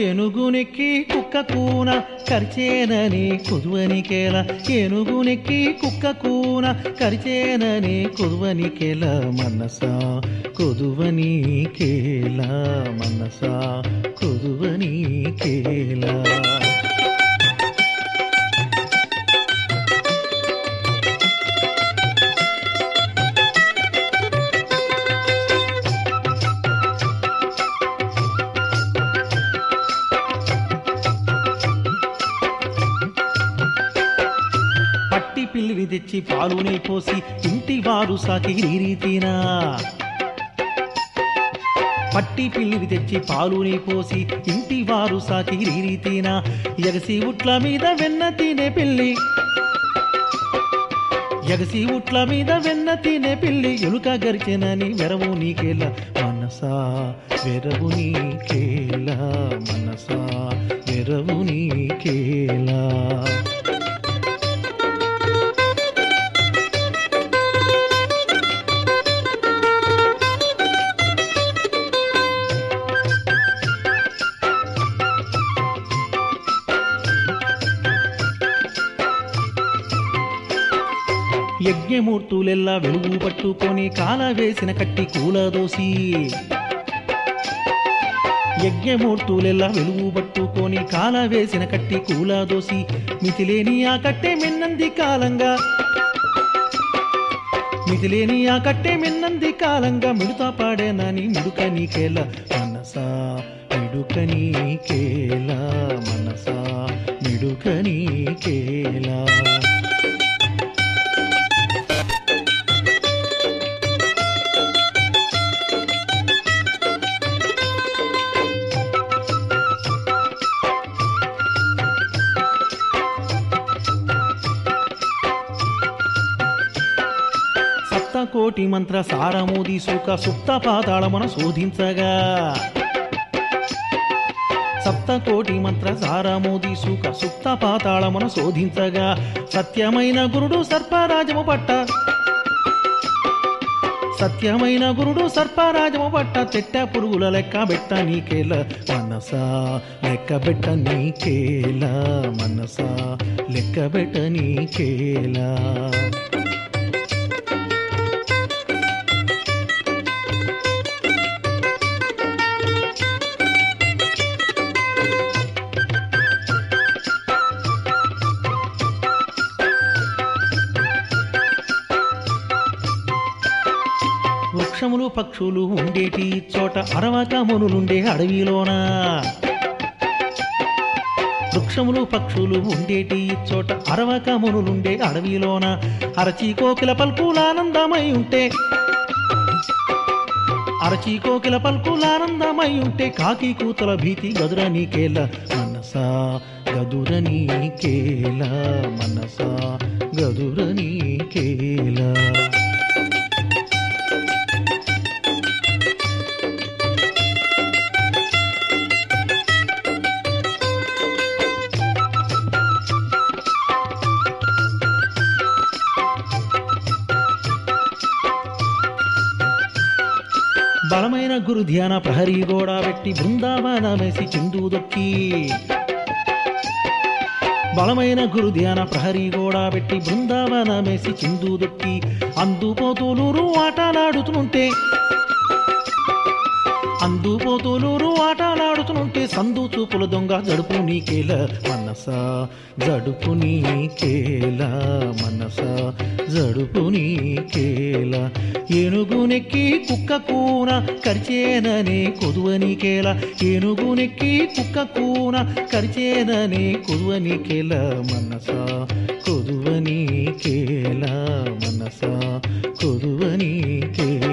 ఏనుగునెక్కి కుక్క కూన కరిచేనని కుదువనికేల ఏనుగునెక్కి కుక్క కూన కరిచేనని కుదువనికేల మనసా కుదువనికేల మనసా కుదువనికేల పట్టి పిల్లిని తెచ్చి పాలుని పోసి ఇంటి వారు సాకి రీతినా పట్టి పిల్లిని తెచ్చి పాలుని పోసి ఇంటి వారు సాకి రీతినా ఎగసి ఉట్ల మీద వెన్న తినే పిల్లి ఎగసి ఉట్ల మీద వెన్న తినే పిల్లి ఎలుక గరిచెనని వెరవు నీకేల మనసా వెరవు నీకేల మనసా వెరవు నీకేలా యజ్ఞమూర్తులెల్లా వెలుగు పట్టుకొని కాల వేసిన కట్టి కూలదోసి యజ్ఞమూర్తులెల్లా వెలుగు పట్టుకొని కాల వేసిన కట్టి కూలదోసి మితిలేని ఆ కట్టె మిన్నంది కాలంగా మితిలేని ఆ కట్టె మిన్నంది కాలంగా మిడుతా పాడేనని మిడుక నీకేల మనసా మిడుక నీకేల మనసా మిడుక నీకేలా సప్తకోటి మంత్ర సారమోది సుఖ సుప్త పాతాళమున శోధించగా సప్తకోటి మంత్ర సారమోది సుఖ సుప్త పాతాళమున శోధించగా సత్యమైన గురుడు సర్పరాజము పట్ట సత్యమైన గురుడు సర్పరాజము పట్ట తెట్ట పురుగుల లెక్క బెట్ట నీకేల మనసా లెక్క బెట్ట నీకేల మనసా లెక్క బెట్ట నీకేలా వృక్షములు పక్షులు ఉండేటి చోట అరవక మునులుండే అడవిలోన వృక్షములు పక్షులు ఉండేటి చోట అరవక మునులుండే అడవిలోన అరచి కోకిల పల్కులానందమై ఉంటే అరచి కోకిల పల్కులానందమై ఉంటే కాకి కూతల భీతి గదుర నీకేల మనసా గదుర నీకేల మనసా గదుర నీకేలా బలమైన గురు ధ్యాన ప్రహరీ గోడ పెట్టి బృందావనమేసి చిందు దొక్కి బలమైన గురు ధ్యాన ప్రహరీ గోడ పెట్టి బృందావనమేసి చిందు దొక్కి అందుపోతూలూరు ఆటలాడుతుంటే అందుపోతూలూరు ఆటలాడుతుంటే సందు చూపుల దొంగ జడుపు నీకేల మనసా జడుపు నీకేల మనసా జడుపు నీకేల ఏనుగునెక్కి కుక్క కూన కరిచేననే కొదువనికేల ఏనుగునెక్కి కుక్క కూన కరిచేననే కొదువనికేల మనసా కొదువనికేల మనసా కొదువనికేల